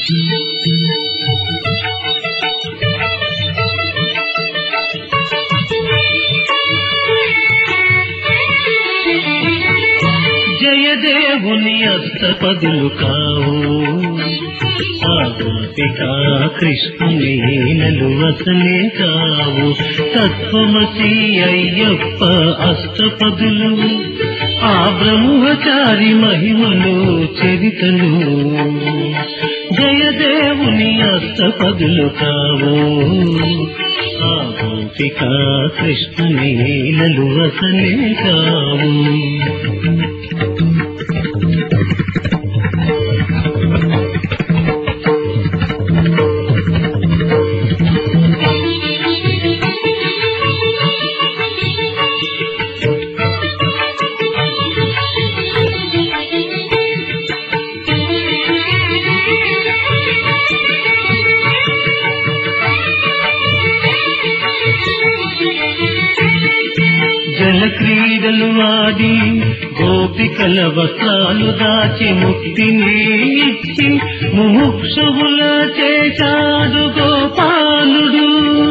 జయదేవుని అష్టపదులు కావు ఆ గోపికా కృష్ణుని నలువసనే కావు తత్వమసి అయ్యప్ప అష్టపదులు ఆ బ్రహ్మచారి మహిమలు చరితలు జయదేవుని అష్టపదులు కావు ఆ గోపికా కృష్ణుని నలువసనే కావు జల క్రీడలు ఆడి గోపికల వస్త్రాలు దాచి ముక్తిని ఇచ్చి ముముక్షువుల చేశాడు గోపాలుడు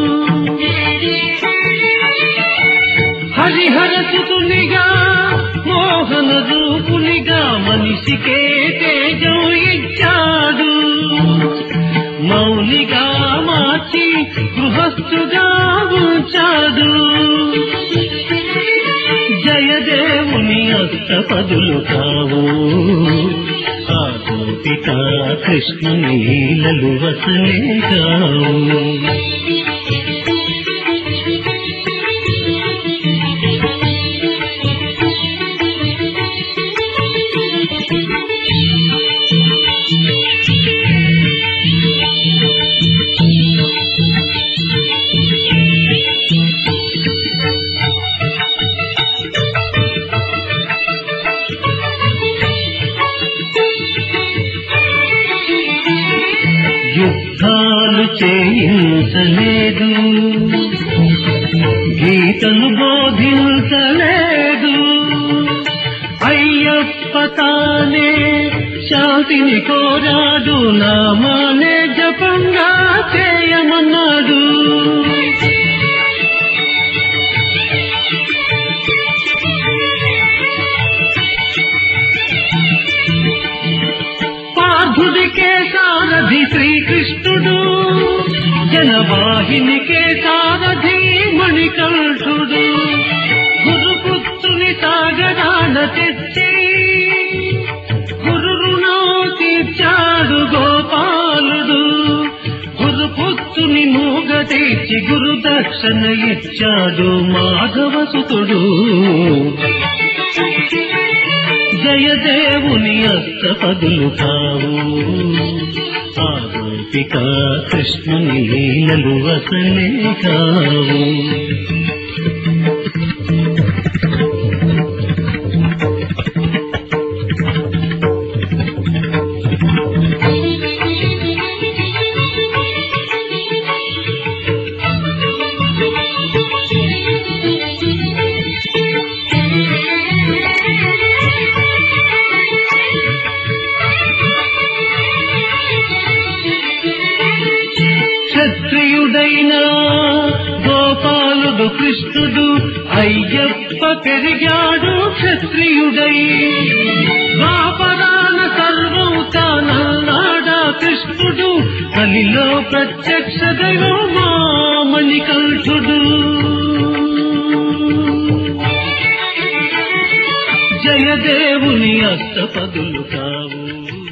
హరిహరసుతునిగా మోహన రూపునిగా మనిషికే తేజం ఇచ్చాడు మౌనిగా మార్చి గృహస్థుగా ఉంచాడు జయదేవుని అష్టపదులు కావు ఆ గోపిక కృష్ణుని లలువసనే కావు యుద్ధాలు చేయించలేదు గీతలు బోధించలేదు అయ్యప్ప తానే శాంతిని కోరాడు నామానే జపంగా చేయమన్నాడు పార్థుడికే సారథి శ్రీకృష్ణుడు జనవాహినికే సారథి మణికంఠుడు గురుపుత్రుని సాగరాన తెచ్చి గురు రుణం తీర్చాడు గోపాలుడు గురుపుత్రుని మూగ తీర్చి గురు దక్షిణ ఇచ్చాడు మాధవసుతుడు జయదేవుని అష్టపదులు కావు ఆ గోపిక కృష్ణుని లీలలు వసనే కావు క్షత్రియుడైన గోపాలుడు కృష్ణుడు అయ్యప్ప పెరిగాడు క్షత్రియుడై ద్వాపరాన సర్వం తానన్నాడా కృష్ణుడు కలిలో ప్రత్యక్ష దైవం మామణికంఠుడు జయదేవుని అష్టపదులు కావు